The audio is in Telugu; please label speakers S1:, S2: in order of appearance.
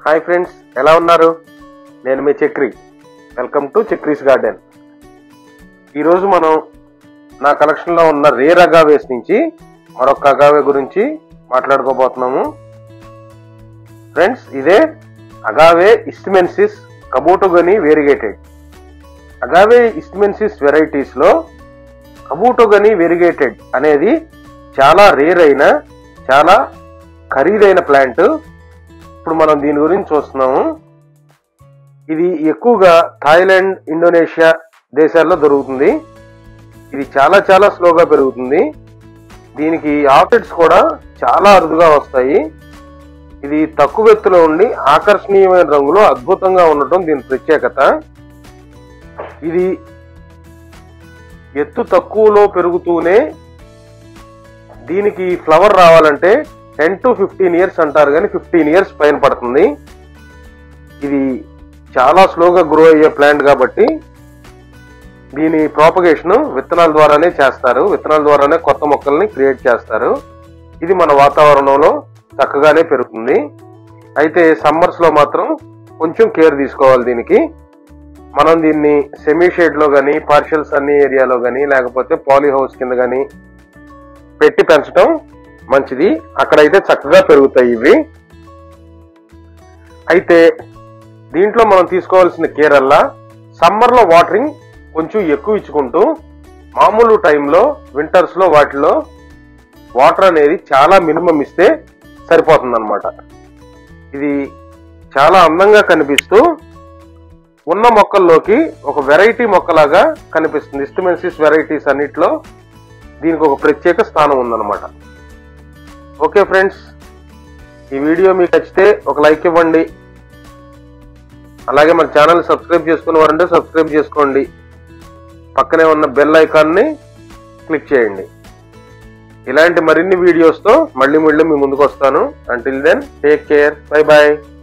S1: హాయ్ ఫ్రెండ్స్ ఎలా ఉన్నారు నేను మీ Chakri welcome to Chakri's garden ఈరోజు మనం నా కలెక్షన్లో ఉన్న రేర్ అగావేస్ నుంచి మరొక అగావే గురించి మాట్లాడుకోబోతున్నాము ఫ్రెండ్స్ ఇదే అగావే ఇస్టిమెన్సిస్ కబూటోగని వేరిగేటెడ్ అగావే ఇస్టిమెన్సిస్ వెరైటీస్లో కబూటోగని వెరిగేటెడ్ అనేది చాలా రేర్ అయిన చాలా ఖరీదైన ప్లాంట్ ఇప్పుడు మనం దీని గురించి చూస్తున్నాము ఇది ఎక్కువగా థాయిలాండ్ ఇండోనేషియా దేశాల్లో దొరుకుతుంది ఇది చాలా చాలా స్లోగా పెరుగుతుంది దీనికి ఆఫిడ్స్ కూడా చాలా అరుదుగా వస్తాయి ఇది తక్కువ ఎత్తులో ఉండి ఆకర్షణీయమైన రంగులో అద్భుతంగా ఉండటం దీని ప్రత్యేకత ఇది ఎత్తు తక్కువలో పెరుగుతూనే దీనికి ఫ్లవర్ రావాలంటే టెన్ టు ఫిఫ్టీన్ ఇయర్స్ అంటారు కానీ ఫిఫ్టీన్ ఇయర్స్ పైన పడుతుంది ఇది చాలా స్లోగా గ్రో అయ్యే ప్లాంట్ కాబట్టి దీని ప్రాపగేషన్ విత్తనాల ద్వారానే చేస్తారు విత్తనాల ద్వారానే కొత్త మొక్కల్ని క్రియేట్ చేస్తారు ఇది మన వాతావరణంలో చక్కగానే పెరుగుతుంది అయితే సమ్మర్స్ లో మాత్రం కొంచెం కేర్ తీసుకోవాలి దీనికి మనం దీన్ని సెమీ షేడ్ లో కానీ పార్షల్ సన్నీ ఏరియాలో కానీ లేకపోతే పాలీ హౌస్ కింద కానీ పెట్టి పెంచడం మంచిది అక్కడైతే చక్కగా పెరుగుతాయి ఇవి అయితే దీంట్లో మనం తీసుకోవాల్సిన కేర్ అల్లా సమ్మర్ లో వాటరింగ్ కొంచెం ఎక్కువ ఇచ్చుకుంటూ మామూలు టైంలో వింటర్స్ లో వాటిలో వాటర్ అనేది చాలా మినిమం ఇస్తే సరిపోతుంది అనమాట ఇది చాలా అందంగా కనిపిస్తూ ఉన్న మొక్కల్లోకి ఒక వెరైటీ మొక్కలాగా కనిపిస్తుంది ఇస్టమెన్సిస్ వెరైటీస్ అన్నిట్లో దీనికి ఒక ప్రత్యేక స్థానం ఉందన్నమాట ఓకే ఫ్రెండ్స్ ఈ వీడియో మీకు నచ్చితే ఒక లైక్ ఇవ్వండి అలాగే మన ఛానల్ సబ్స్క్రైబ్ చేసుకున్న వారంటే సబ్స్క్రైబ్ చేసుకోండి పక్కనే ఉన్న బెల్ ఐకాన్ని క్లిక్ చేయండి ఇలాంటి మరిన్ని వీడియోస్తో మళ్ళీ మళ్ళీ మీ ముందుకు వస్తాను until then take care bye bye